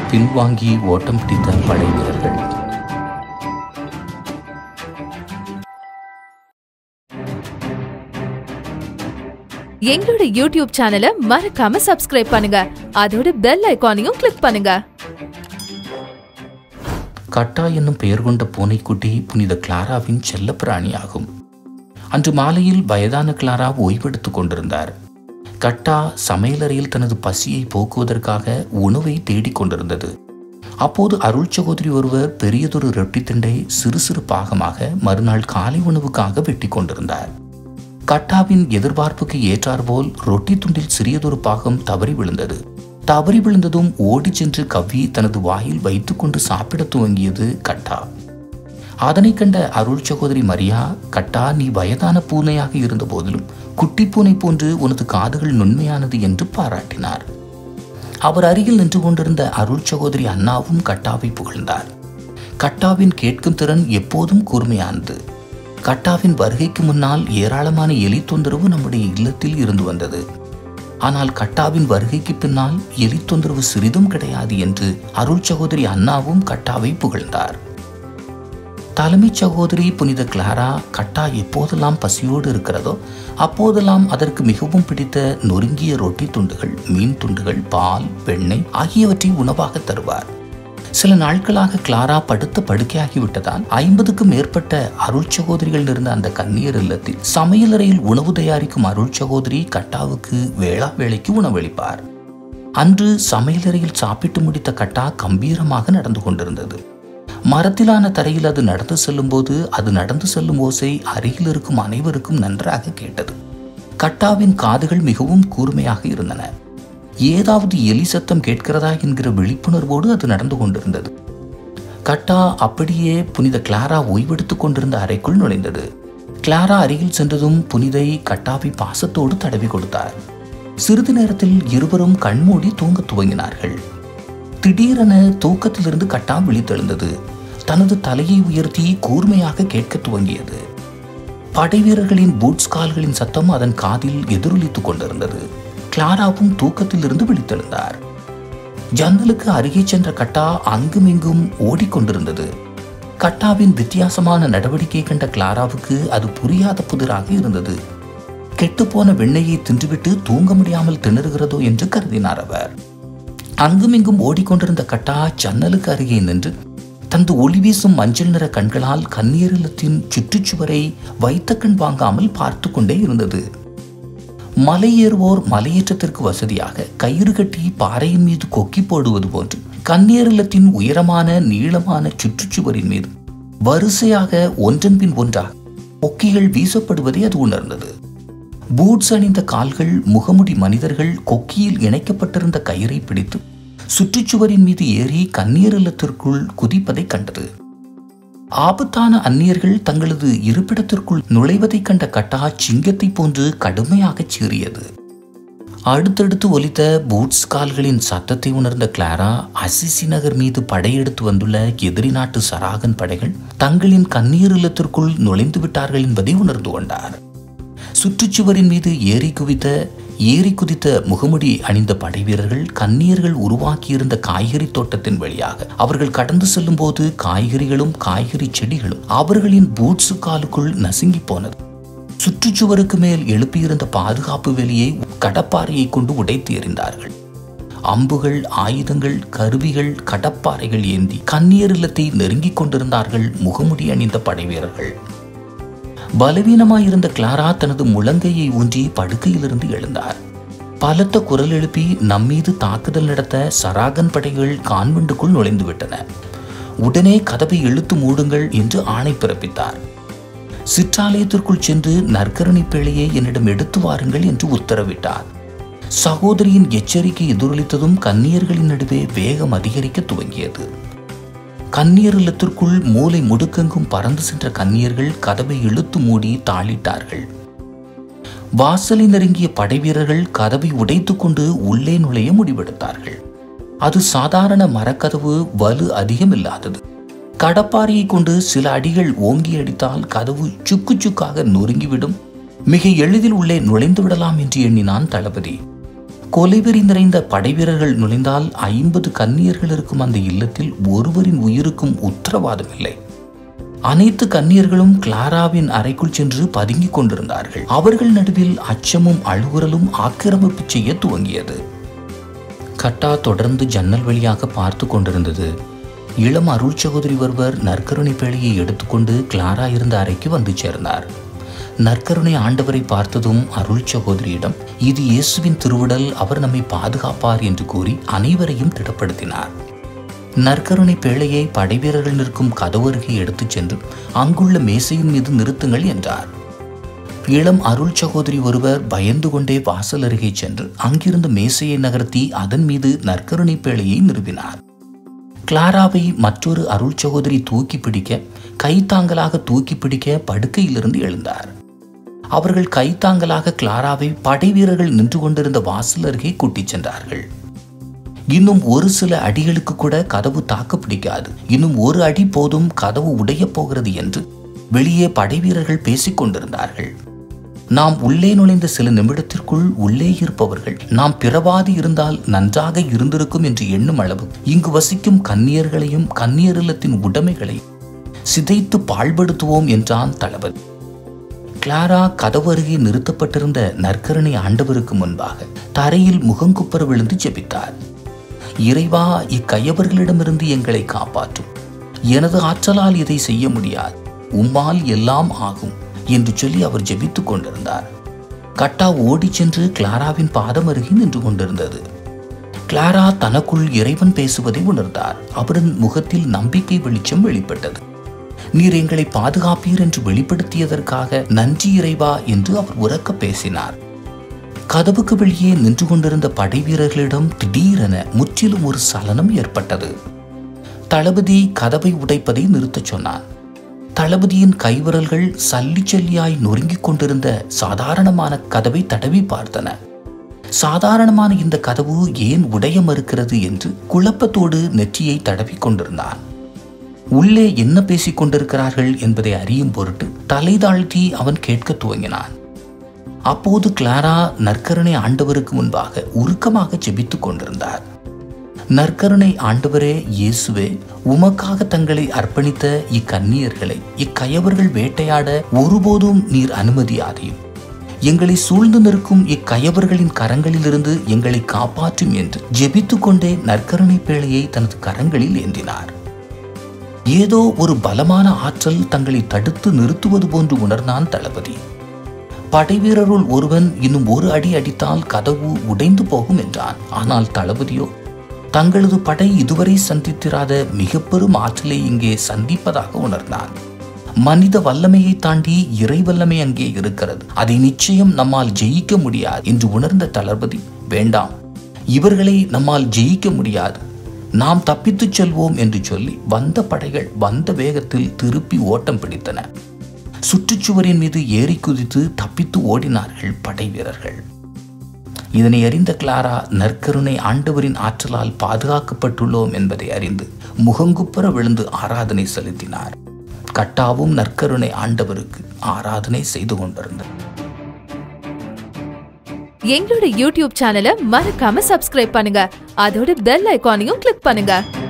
பின்வாங்கி ஓட்டம் பிடித்த படை வீரர்கள் எங்களோட யூடியூப் சேனலை மறக்காம சப்ஸ்கிரைப் பண்ணுங்க அதோட பெல் ஐகானையும் கிளிக் பண்ணுங்க கட்டா என்னும் பெயர் கொண்ட பூனைக்குட்டி புனித கிளாராவின் செல்லப்பிராணியாகும் அன்று மாலையில் வயதான கிளாரா ஓய்வெடுத்துக் கொண்டிருந்தார் கட்டா சமையலறையில் தனது பசியை போக்குவதற்காக உணவை தேடிக் கொண்டிருந்தது அப்போது அருள் சகோதரி ஒருவர் பெரியதொரு ரொட்டி திண்டை சிறு சிறு பாகமாக மறுநாள் காலை உணவுக்காக வெட்டி கொண்டிருந்தார் கட்டாவின் எதிர்பார்ப்புக்கு ஏற்றாற்போல் ரொட்டி துண்டில் சிறியதொரு பாகம் தவறி விழுந்தது தவறி விழுந்ததும் ஓடிச் சென்று கவ்வி தனது வாயில் வைத்துக்கொண்டு சாப்பிடத் துவங்கியது கட்டா அதனை கண்ட அருள் சகோதரி மரியா கட்டா நீ வயதான பூனையாக இருந்த போதிலும் குட்டி பூனை போன்று உனது காதுகள் நுண்மையானது என்று பாராட்டினார் அவர் அருகில் நின்று கொண்டிருந்த அருள் சகோதரி அண்ணாவும் கட்டாவை புகழ்ந்தார் கட்டாவின் கேட்கும் திறன் எப்போதும் கூர்மையானது கட்டாவின் வருகைக்கு முன்னால் ஏராளமான எலி தொந்தரவு நம்முடைய இல்லத்தில் இருந்து வந்தது ஆனால் கட்டாவின் வருகைக்கு பின்னால் எலி தொந்தரவு சிறிதும் கிடையாது என்று அருள் சகோதரி அண்ணாவும் கட்டாவை புகழ்ந்தார் தலைமைச் சகோதரி புனித கிளாரா கட்டா எப்போதெல்லாம் பசியோடு இருக்கிறதோ அப்போதெல்லாம் அதற்கு மிகவும் பிடித்த நொறுங்கிய ரொட்டி துண்டுகள் மீன் துண்டுகள் பால் வெண்ணெய் ஆகியவற்றை உணவாக தருவார் சில நாட்களாக கிளாரா படுத்த படுக்கையாகிவிட்டதால் ஐம்பதுக்கும் மேற்பட்ட அருள் சகோதரிகள் இருந்த அந்த கன்னியர் இல்லத்தில் சமையலறையில் உணவு தயாரிக்கும் அருள் சகோதரி கட்டாவுக்கு வேளா வேளைக்கு உணவளிப்பார் அன்று சமையலறையில் சாப்பிட்டு முடித்த கட்டா கம்பீரமாக நடந்து கொண்டிருந்தது மரத்திலான தரையில் அது நடந்து செல்லும்போது அது நடந்து செல்லும் ஓசை அருகில் இருக்கும் அனைவருக்கும் நன்றாக கேட்டது கட்டாவின் காதுகள் மிகவும் கூர்மையாக இருந்தன ஏதாவது எலி சத்தம் கேட்கிறதா என்கிற விழிப்புணர்வோடு அது நடந்து கொண்டிருந்தது கட்டா அப்படியே புனித கிளாரா ஓய்வெடுத்துக் கொண்டிருந்த அறைக்குள் நுழைந்தது கிளாரா அருகில் சென்றதும் புனிதை கட்டாவை பாசத்தோடு தடவி கொடுத்தார் சிறிது நேரத்தில் இருவரும் கண்மூடி தூங்கத் துவங்கினார்கள் திடீரென தூக்கத்திலிருந்து கட்டா விழித்தெழுந்தது தனது தலையை உயர்த்தி கூர்மையாக கேட்கத் துவங்கியது படை வீரர்களின் பூட்ஸ் கால்களின் சத்தம் அதன் காதில் எதிரொலித்துக் கொண்டிருந்தது கிளாராவும் தூக்கத்திலிருந்து விழித்தெழுந்தார் ஜன்னலுக்கு அருகே சென்ற கட்டா அங்குமிங்கும் ஓடிக்கொண்டிருந்தது கட்டாவின் வித்தியாசமான நடவடிக்கை கண்ட கிளாராவுக்கு அது புரியாத புதிராக இருந்தது கெட்டுப்போன வெண்ணெயை தின்றுவிட்டு தூங்க முடியாமல் திணறுகிறதோ என்று கருதினார் அவர் அங்குமிங்கும் ஓடிக்கொண்டிருந்த கட்டா ஜன்னலுக்கு அருகே நின்று தனது ஒளி வீசும் மஞ்சள் நிற கண்களால் கண்ணீரலத்தின் சுற்றுச்சுவரை வைத்த கண் வாங்காமல் பார்த்து கொண்டே இருந்தது மலையேறுவோர் மலையேற்றத்திற்கு வசதியாக கயிறு கட்டி பாறையின் மீது கொக்கி போடுவது போன்று கண்ணீரலத்தின் உயரமான நீளமான சுற்றுச்சுவரின் மீது வரிசையாக ஒன்றன் பின் ஒன்றாக கொக்கிகள் வீசப்படுவதை அது உணர்ந்தது பூட்ஸ் அணிந்த கால்கள் முகமுடி மனிதர்கள் கொக்கியில் இணைக்கப்பட்டிருந்த கயிறை பிடித்து சுற்றுச்சுவரின் மீது ஏறி கண்ணீரலத்திற்குள் குதிப்பதை கண்டது ஆபத்தான அந்நியர்கள் தங்களது இருப்பிடத்திற்குள் நுழைவதைக் கண்ட கட்டா சிங்கத்தை போன்று கடுமையாகச் சீறியது அடுத்தடுத்து ஒலித்த பூட்ஸ் கால்களின் சத்தத்தை உணர்ந்த கிளாரா அசிசி நகர் மீது படையெடுத்து வந்துள்ள எதிரி நாட்டு சராகன் படைகள் தங்களின் கண்ணீர் இல்லத்திற்குள் நுழைந்து விட்டார்கள் என்பதை உணர்ந்து கொண்டார் சுற்றுச்சுவரின் மீது ஏறி குவித்த ஏறி குதித்த முகமுடி அணிந்த படை வீரர்கள் கன்னியர்கள் உருவாக்கியிருந்த காய்கறி தோட்டத்தின் வழியாக அவர்கள் கடந்து செல்லும் போது காய்கறிகளும் காய்கறி செடிகளும் அவர்களின் பூட்ஸு காலுக்குள் நசுங்கி போனது சுற்றுச்சுவருக்கு மேல் எழுப்பியிருந்த பாதுகாப்பு வேலியை கடப்பாறையை கொண்டு உடைத்து எறிந்தார்கள் அம்புகள் ஆயுதங்கள் கருவிகள் கடப்பாறைகள் ஏந்தி கன்னியர் இல்லத்தை நெருங்கிக் கொண்டிருந்தார்கள் முகமுடி அணிந்த படை வீரர்கள் பலவீனமாயிருந்த கிளாரா தனது முழங்கையை ஊன்றி படுக்கையிலிருந்து எழுந்தார் பலத்த குரல் எழுப்பி நம்மீது தாக்குதல் நடத்த சராகன் படைகள் கான்வெண்டுக்குள் நுழைந்து விட்டன உடனே கதவை இழுத்து மூடுங்கள் என்று ஆணை பிறப்பித்தார் சிற்றாலயத்திற்குள் சென்று நற்கரணி பிழையை என்னிடம் எடுத்து வாருங்கள் என்று உத்தரவிட்டார் சகோதரியின் எச்சரிக்கை எதிரொலித்ததும் கன்னியர்களின் நடுவே வேகம் அதிகரிக்க துவங்கியது கன்னியர் இல்லத்திற்குள் மூலை முடுக்கெங்கும் பறந்து சென்ற கன்னியர்கள் கதவை இழுத்து மூடி தாளிட்டார்கள் வாசலை நெருங்கிய படைவீரர்கள் கதவை உடைத்துக் கொண்டு உள்ளே நுழைய முடிவெடுத்தார்கள் அது சாதாரண மரக்கதவு வலு அதிகமில்லாதது கடப்பாறையை கொண்டு சில அடிகள் ஓங்கி அடித்தால் கதவு சுக்கு சுக்காக நொறுங்கிவிடும் மிக எளிதில் உள்ளே நுழைந்து விடலாம் என்று எண்ணினான் தளபதி கொலைவெறி நிறைந்த படைவீரர்கள் நுழைந்தால் ஐம்பது கன்னியர்கள் இருக்கும் அந்த இல்லத்தில் ஒருவரின் உயிருக்கும் உத்தரவாதம் இல்லை அனைத்து கன்னியர்களும் கிளாராவின் அறைக்குள் சென்று பதுங்கிக் கொண்டிருந்தார்கள் அவர்கள் நடுவில் அச்சமும் அழுகுறலும் ஆக்கிரமிப்பு செய்ய துவங்கியது கட்டா தொடர்ந்து ஜன்னல் வழியாக பார்த்து கொண்டிருந்தது இளம் அருள் சகோதரி ஒருவர் நற்கருணை பேழையை எடுத்துக்கொண்டு கிளாரா இருந்த அறைக்கு வந்து சேர்ந்தார் நற்கருணை ஆண்டவரை பார்த்ததும் அருள் சகோதரியிடம் இது இயேசுவின் திருவுடல் அவர் நம்மை பாதுகாப்பார் என்று கூறி அனைவரையும் திடப்படுத்தினார் நற்கருணை பேழையை படைவீரர்கள் நிற்கும் கதவருகே எடுத்துச் சென்று அங்குள்ள மேசையின் மீது நிறுத்துங்கள் என்றார் இளம் அருள் சகோதரி ஒருவர் பயந்து கொண்டே வாசல் அருகே சென்று அங்கிருந்த மேசையை நகர்த்தி அதன் மீது நற்கருணை பேழையை நிறுவினார் கிளாராவை மற்றொரு அருள் சகோதரி தூக்கி பிடிக்க கைத்தாங்கலாக தூக்கி பிடிக்க படுக்கையிலிருந்து எழுந்தார் அவர்கள் கைத்தாங்கலாக கிளாராவை படை வீரர்கள் நின்று கொண்டிருந்த வாசல் அருகே கூட்டிச் சென்றார்கள் இன்னும் ஒரு சில அடிகளுக்கு கூட கதவு தாக்கு பிடிக்காது இன்னும் ஒரு அடி போதும் கதவு உடையப் போகிறது என்று வெளியே படை வீரர்கள் பேசிக் கொண்டிருந்தார்கள் நாம் உள்ளே நுழைந்த சில நிமிடத்திற்குள் உள்ளே இருப்பவர்கள் நாம் பிறவாது இருந்தால் நன்றாக இருந்திருக்கும் என்று எண்ணும் அளவு இங்கு வசிக்கும் கன்னியர்களையும் கன்னியர் இல்லத்தின் உடைமைகளை சிதைத்து பாழ்படுத்துவோம் என்றான் தளபதி கிளாரா கதவு அருகே நிறுத்தப்பட்டிருந்த நற்கரணை ஆண்டவருக்கு முன்பாக தரையில் முகங்குப்பர விழுந்து ஜெபித்தார் இறைவா இக்கையவர்களிடமிருந்து எங்களை காப்பாற்றும் எனது ஆற்றலால் இதை செய்ய முடியாது உம்மால் எல்லாம் ஆகும் என்று சொல்லி அவர் ஜெபித்துக் கொண்டிருந்தார் கட்டா ஓடிச் சென்று கிளாராவின் பாதம் அருகே நின்று கொண்டிருந்தது கிளாரா தனக்குள் இறைவன் பேசுவதை உணர்ந்தார் அவரின் முகத்தில் நம்பிக்கை வெளிச்சம் வெளிப்பட்டது நீர் எங்களை பாதுகாப்பீர் என்று வெளிப்படுத்தியதற்காக நன்றி இறைவா என்று அவர் உறக்க பேசினார் கதவுக்கு வெளியே நின்று கொண்டிருந்த படை வீரர்களிடம் திடீரென முற்றிலும் ஒரு சலனம் ஏற்பட்டது தளபதி கதவை உடைப்பதை நிறுத்தச் சொன்னான் தளபதியின் கைவிரல்கள் சல்லி சல்லியாய் நொறுங்கிக் கொண்டிருந்த சாதாரணமான கதவை தடவி பார்த்தன சாதாரணமான இந்த கதவு ஏன் உடைய மறுக்கிறது என்று குழப்பத்தோடு நெற்றியை தடவிக் கொண்டிருந்தான் உள்ளே என்ன பேசிக் கொண்டிருக்கிறார்கள் என்பதை அறியும் பொருட்டு தலை தாழ்த்தி அவன் கேட்கத் துவங்கினான் அப்போது கிளாரா நற்கருணை ஆண்டவருக்கு முன்பாக உருக்கமாக ஜெபித்துக் கொண்டிருந்தார் நற்கருணை ஆண்டவரே இயேசுவே உமக்காக தங்களை அர்ப்பணித்த இக்கன்னியர்களை இக்கயவர்கள் வேட்டையாட ஒருபோதும் நீர் அனுமதியாதையும் எங்களை சூழ்ந்து நிற்கும் இக்கயவர்களின் கரங்களிலிருந்து எங்களை காப்பாற்றும் என்று ஜெபித்துக் கொண்டே நற்கருணை பேழையை தனது கரங்களில் ஏந்தினார் ஏதோ ஒரு பலமான ஆற்றல் தங்களை தடுத்து நிறுத்துவது போன்று உணர்ந்தான் தளபதி படைவீரருள் ஒருவன் இன்னும் ஒரு அடி அடித்தால் கதவு உடைந்து போகும் என்றான் ஆனால் தளபதியோ தங்களது படை இதுவரை சந்தித்திராத மிக பெரும் ஆற்றலை இங்கே சந்திப்பதாக உணர்ந்தான் மனித வல்லமையை தாண்டி இறை வல்லமை அங்கே இருக்கிறது அதை நிச்சயம் நம்மால் ஜெயிக்க முடியாது என்று உணர்ந்த தளபதி வேண்டாம் இவர்களை நம்மால் ஜெயிக்க முடியாது நாம் தப்பித்துச் செல்வோம் என்று சொல்லி வந்த படைகள் வந்த வேகத்தில் திருப்பி ஓட்டம் பிடித்தன சுற்றுச்சுவரின் மீது ஏறி குதித்து தப்பித்து ஓடினார்கள் படை வீரர்கள் இதனை அறிந்த கிளாரா நற்கருணை ஆண்டவரின் ஆற்றலால் பாதுகாக்கப்பட்டுள்ளோம் என்பதை அறிந்து முகங்குப்புற விழுந்து ஆராதனை செலுத்தினார் கட்டாவும் நற்கருணை ஆண்டவருக்கு ஆராதனை செய்து கொண்டிருந்தார் எங்களோட யூடியூப் சேனலை மறக்காம சப்ஸ்கிரைப் பண்ணுங்க அதோட பெல் ஐகானையும் கிளிக் பண்ணுங்க